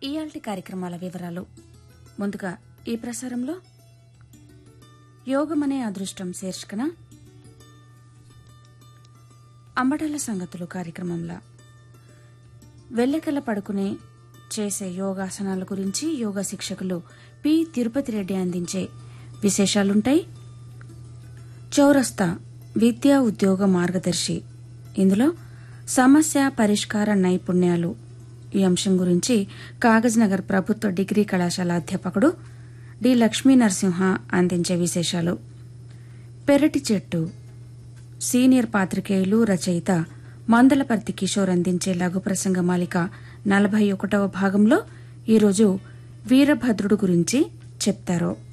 ఇయాల్టి కార్యక్రమాల వివరాలు ముందుగా ఈ ప్రసారంలో యోగమనే అదృష్టం శీర్షికన అంబటాల సంగతులు కార్యక్రమంలో వెల్లెకల పడుకునే చేసే యోగాసనాల గురించి యోగా శిక్షకులు పి తిరుపతి రెడ్డి అందించే విశేషాలుంటాయి చౌరస్తా విద్యా ఉద్యోగ మార్గదర్శి ఇందులో సమస్య పరిష్కార నైపుణ్యాలు ఈ అంశం గురించి కాగజ్ నగర్ ప్రభుత్వ డిగ్రీ కళాశాల అధ్యాపకుడు డి లక్ష్మీ నరసింహ అందించే విశేషాలు పెరటి చెట్టు సీనియర్ పాత్రికేయులు రచయిత మందలపర్తి కిషోర్ అందించే లఘు ప్రసంగ మాలిక నలభై ఒకటవ భాగంలో ఈరోజు వీరభద్రుడు గురించి చెప్తారు